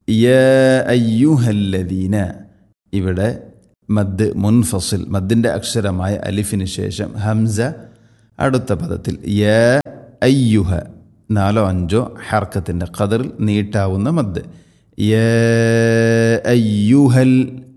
യ അയ്യുഹല്ലദീന ഇവിടെ മദ് മുൻഫസിൽ മദ്ദിൻ്റെ അക്ഷരമായ അലിഫിന് ശേഷം ഹംസ അടുത്ത പദത്തിൽ യ അയ്യുഹ നാലോ അഞ്ചോ ഹർക്കത്തിൻ്റെ ഖദറിൽ നീട്ടാവുന്ന മദ് യ അയ്യുഹൽ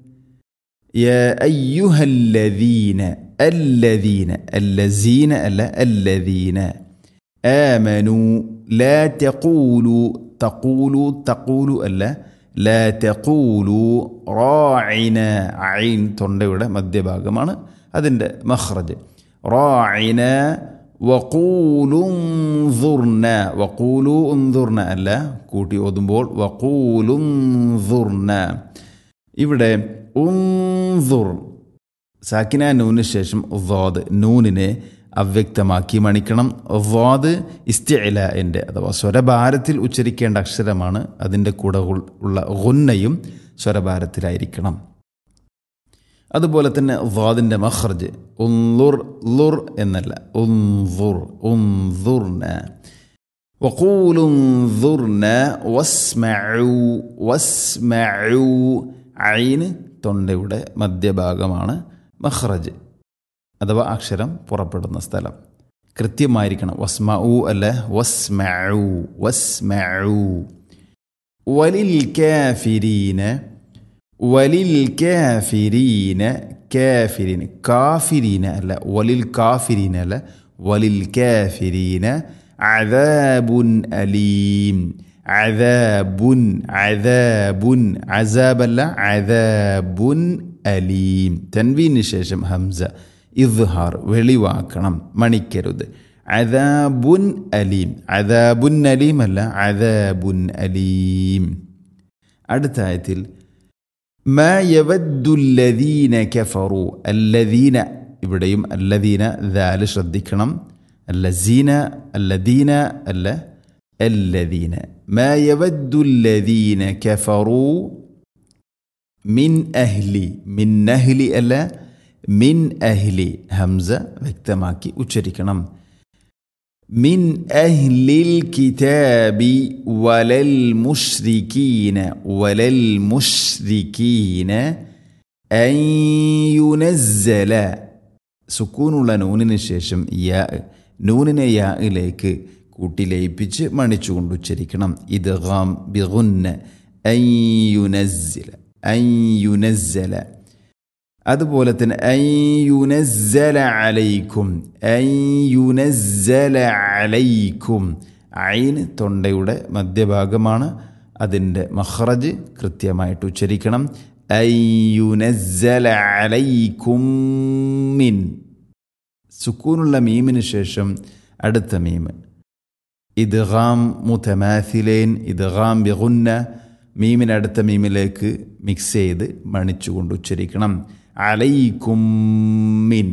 يا أيها الذين الذين الذين ألا الذين آمنوا لا تقولوا تقولوا تقولوا ألا لا تقولوا راعنا عين തൊണ്ടയുടെ മധ്യഭാഗമാണ് അതിൻ്റെ മഖ്റജ് റാഇന വഖൂലു انظുർന വഖൂലു انظുർന അല്ല കൂട്ടി ഓതുമ്പോൾ വഖൂലു انظുർന ഇവിടെ ഉൻദുർ സാക്കിന നൂന് ശേഷം വാദ് നൂനിനെ അവ്യക്തമാക്കി മണിക്കണം വാദ് ഇസ്തിഅലിൻ്റെ അഥവാ സ്വരഭാരത്തിൽ ഉച്ചരിക്കേണ്ട അക്ഷരമാണ് അതിൻ്റെ കൂടെ ഉള്ള ഗുന്നയും സ്വരഭാരത്തിലായിരിക്കണം അതുപോലെ തന്നെ വാദിൻ്റെ മഖർജ് ഉൻലുർ ലുർ എന്നല്ല ഉൻദുർ ഉൻദുർന وقولوا انظرنا واسمعوا واسمعوا ഐന് തൊണ്ടയുടെ മധ്യഭാഗമാണ് മഖ്റജ് അഥവാ അക്ഷരം പുറപ്പെടുന്ന സ്ഥലം കൃത്യമായിരിക്കണം വസ്മഉ അല്ല വസ്മഉ വസ്മഉ വലിൽ കാഫിരീന വലിൽ കാഫിരീന കാഫിരീന കാഫിരീന അല്ല വലിൽ കാഫിരീന അല്ല വലിൽ കാഫിരീന അദാബുൻ അലീം അദാബുൻ അദാബുൻ അസാബല്ല അദാബുൻ അലീം തൻവീന് ശേഷം ഹംസ ഇദ്ഹാർ വെളിവാക്കണം മണിക്കരുത് അദാബുൻ അലീം അദാബുൻ അലീം അല്ല അദാബുൻ അലീം അടുത്ത ആയത്തിൽ ما يود الذين كفروا الذين ഇവിടെയും അല്ലദീന ദാല് ശ്രദ്ധിക്കണം അല്ലസീന അല്ലദീന അല്ല الذين ما يود الذين كفروا من أهل من أهل ألا من أهل همزة വ്യക്തമാക്കി ഉച്ചരിക്കണം من أهل الكتاب ولا المشركين ولا المشركين أن ينزل സുക്കൂനുള്ള നൂനിന് ശേഷം യാ നൂനിനെ യായിലേക്ക് കൂട്ടി ലയിപ്പിച്ച് മണിച്ചുകൊണ്ട് ഉച്ചരിക്കണം ഇത് ഗാം ബിഗുന്ന അയ്യുനസ്സില അയ്യുനസ്സല അതുപോലെ തന്നെ അയ്യുനസ്സല അലൈക്കും അയ്യുനസ്സല അലൈക്കും ഐന് തൊണ്ടയുടെ മധ്യഭാഗമാണ് അതിൻ്റെ മഹ്റജ് കൃത്യമായിട്ട് ഉച്ചരിക്കണം അയ്യുനസ്സല അലൈക്കും മിൻ സുക്കൂനുള്ള മീമിന് ശേഷം അടുത്ത മീമ് ഇദ്ഗാം മുതമാഥിലേൻ ഇദ്ഗാം ബിഗുന്ന മീമിനടുത്ത മീമിലേക്ക് മിക്സ് ചെയ്ത് മണിച്ചുകൊണ്ട് ഉച്ചരിക്കണം അലൈക്കും മിൻ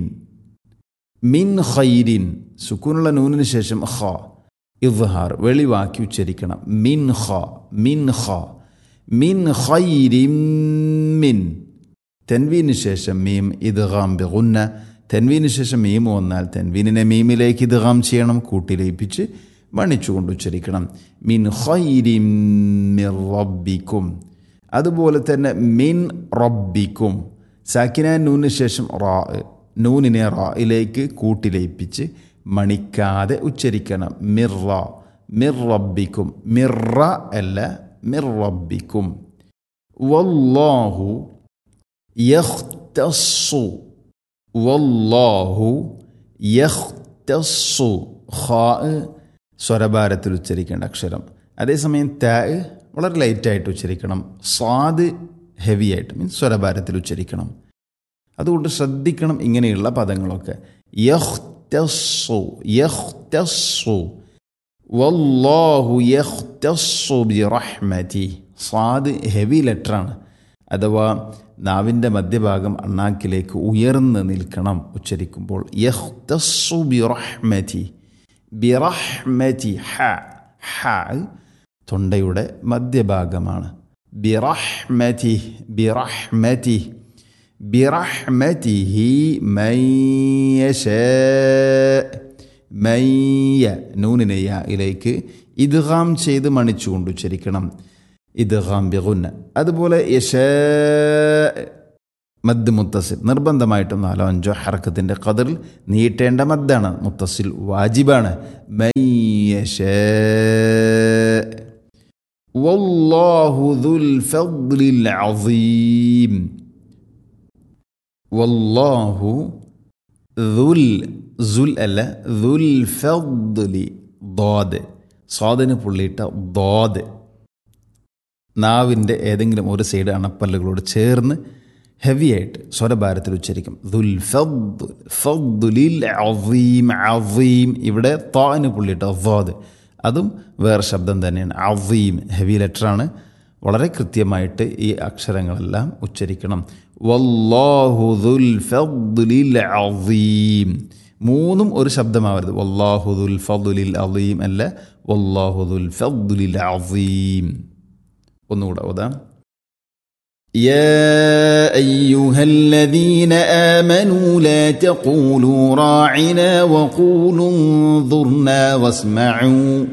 മിൻ ഖൈരിൻ സുക്കൂനുള്ള നൂനിന് ശേഷം ഖ ഇദ്ഹാർ വെളിവാക്കി ഉച്ചരിക്കണം മിൻ ഖ മിൻ ഖ മിൻ ഖൈരിൻ മിൻ തെൻവീന് ശേഷം മീം ഇദ്ഗാം ബിഗുന്ന തെൻവീന് ശേഷം മീം വന്നാൽ തെൻവീനിനെ മീമിലേക്ക് ഇദ്ഗാം ചെയ്യണം കൂട്ടിലയിപ്പിച്ച് മണിച്ചുകൊണ്ട് ഉച്ചരിക്കണം മിൻ ഖൈരിം മിർ റബ്ബിക്കും അതുപോലെ തന്നെ മിൻ റബ്ബിക്കും സാക്കിന നൂന് ശേഷം റാ നൂനിനെ റായിലേക്ക് കൂട്ടിലയിപ്പിച്ച് മണിക്കാതെ ഉച്ചരിക്കണം മിർറ മിർ റബ്ബിക്കും മിർറ അല്ല മിർ റബ്ബിക്കും വല്ലാഹു യഖ്തസ്സു വല്ലാഹു യഖ്തസ്സു ഖാ സ്വരഭാരത്തിൽ ഉച്ചരിക്കേണ്ട അക്ഷരം അതേസമയം താ വളരെ ലൈറ്റായിട്ട് ഉച്ചരിക്കണം സ്വാദ് ഹെവി ആയിട്ട് മീൻസ് സ്വരഭാരത്തിൽ ഉച്ചരിക്കണം അതുകൊണ്ട് ശ്രദ്ധിക്കണം ഇങ്ങനെയുള്ള പദങ്ങളൊക്കെ യഹ്തസ്സു യഹ്തസ്സു വല്ലാഹു യഹ്തസ്സു ബി റഹ്മതി സ്വാദ് ഹെവി ലെറ്ററാണ് അഥവാ നാവിൻ്റെ മധ്യഭാഗം അണ്ണാക്കിലേക്ക് ഉയർന്ന് നിൽക്കണം ഉച്ചരിക്കുമ്പോൾ യഹ്തസ്സു ബി റഹ്മതി ബിറഹ്മതി ഹ ഹ തൊണ്ടയുടെ മധ്യഭാഗമാണ് ബിറഹ്മതി ബിറഹ്മതി ബിറഹ്മതിഹി മയ്യശ മയ്യ നൂനിനെ യയിലേക്ക് ഇദ്ഗാം ചെയ്ത് മണിച്ചുകൊണ്ട് ഉച്ചരിക്കണം ഇത് ഗാംബിഗുന്ന അതുപോലെ യശ മദ് മുത്തസിൽ നിർബന്ധമായിട്ടും നാലോ അഞ്ചോ ഹറക്കത്തിൻ്റെ കതിറിൽ നീട്ടേണ്ട മദ്ദാണ് മുത്തസിൽ വാജിബാണ് മയ്യശ വല്ലാഹു ദുൽ ഫദ്ലിൽ അസീം വല്ലാഹു ദുൽ സുൽ അല്ല ദുൽ ഫദ്ലി ദോദ് സ്വാദിന് പുള്ളിയിട്ട ദോദ് നാവിൻ്റെ ഏതെങ്കിലും ഒരു സൈഡ് അണപ്പല്ലുകളോട് ചേർന്ന് ഹെവി ആയിട്ട് സ്വരഭാരത്തിൽ ഉച്ചരിക്കും ദുൽ ഫദ്ലിൽ അസീം അസീം ഇവിടെ താന് പുള്ളിയിട്ട ദോദ് അതും വേറെ ശബ്ദം തന്നെയാണ് അസീം ഹെവി ലെറ്ററാണ് വളരെ കൃത്യമായിട്ട് ഈ അക്ഷരങ്ങളെല്ലാം ഉച്ചരിക്കണം വല്ലാഹു ദുൽ ഫദ്ലിൽ അസീം മൂന്നും ഒരു ശബ്ദമാവരുത് വല്ലാഹു ദുൽ ഫദ്ലിൽ അസീം അല്ല വല്ലാഹു ദുൽ ഫദ്ലിൽ അസീം ഒന്നുകൂടെ ഓതാം يا ايها الذين امنوا لا تقولوا راعنا وقولوا انظرنا واسمعوا